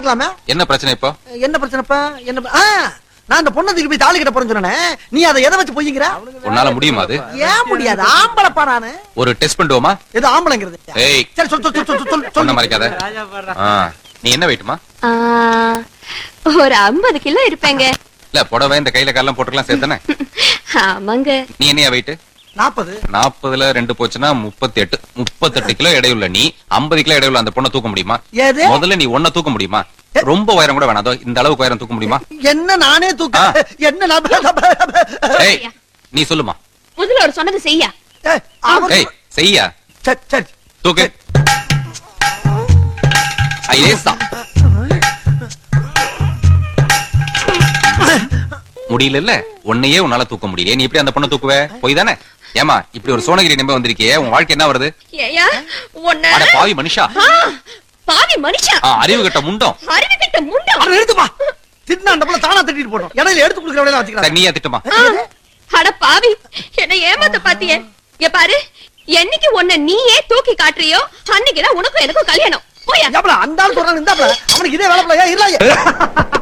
இருக்கலாமே என்ன பிரச்சனை இப்போ என்ன பிரச்சனைப்பா என்ன ஆ, நான் அந்த பொண்ணை தூக்கி போய் தாலி கட்ட போறேன்னு சொன்னேனே நீ அதை எதை வச்சு பொய்யுங்கிற உன்னால முடியுமா அது ஏன் முடியாது ஆம்பளைப்பா நானு ஒரு டெஸ்ட் பண்ணிடுவோமா ஏதோ ஆம்பளைங்கிறது ஏய் சரி சொல் சொல் சொல் சொல் சொல் சொன்ன சொல் மறைக்காத ஆ, நீ என்ன வெயிட்டுமா ஆ, ஒரு ஐம்பது கிலோ இருப்பேங்க இல்ல புடவை இந்த கையில காலம் போட்டுக்கலாம் சேர்த்தானே ஆமாங்க நீ என்னையா வெயிட் நாற்பது நாற்பதுல ரெண்டு போச்சுன்னா முப்பத்தி எட்டு முப்பத்தெட்டு கிலோ எடையுள்ள நீ ஐம்பது கிலோ எடையுள்ள அந்த பொண்ணை தூக்க முடியுமா ஏது முதல்ல நீ ஒன்ன தூக்க முடியுமா ரொம்ப உயரம் கூட வேணாம் அதோ இந்த அளவுக்கு உயரம் தூக்க முடியுமா என்ன நானே தூக்க ஆ. என்ன நான் ஏய் நீ சொல்லுமா முதல்ல ஒரு சொன்னது செய்யா ஏய், அவரு- ஏய் செய்யா சரி, சரி தூக்கு ஐயேசா முடியல உன்னையே உன்னால தூக்க முடியல நீ எப்படி அந்த பொண்ணை தூக்குவ போய் தானே ஏமா இப்படி ஒரு சோனகிரி நம்ப வந்திருக்கியே உன் வாழ்க்கை என்ன வருது ஏயா உன்ன அட பாவி மனுஷா ஆ, பாவி மனுஷா ஆ, அறிவு கட்ட முண்டம் அறிவு கிட்ட முண்டம் அட எடுத்துப்பா திட்டினா அந்த புள்ள தானா திட்டிட்டு போட்டோம் இடையில எடுத்து கொடுக்குற வேலையில சரி, வச்சுக்கிறேன் நீயா திட்டுமா ஆ, அட பாவி என்ன ஏமாத்த பாத்தியே இங்க பாரு என்னைக்கு உன்னை நீயே தூக்கி காட்டுறியோ அன்னைக்குதான் உனக்கும் எனக்கும் கல்யாணம் போயா அந்த ஆள் சொல்றான் இந்த அவனுக்கு இதே வேலை போல ஏன் இல்ல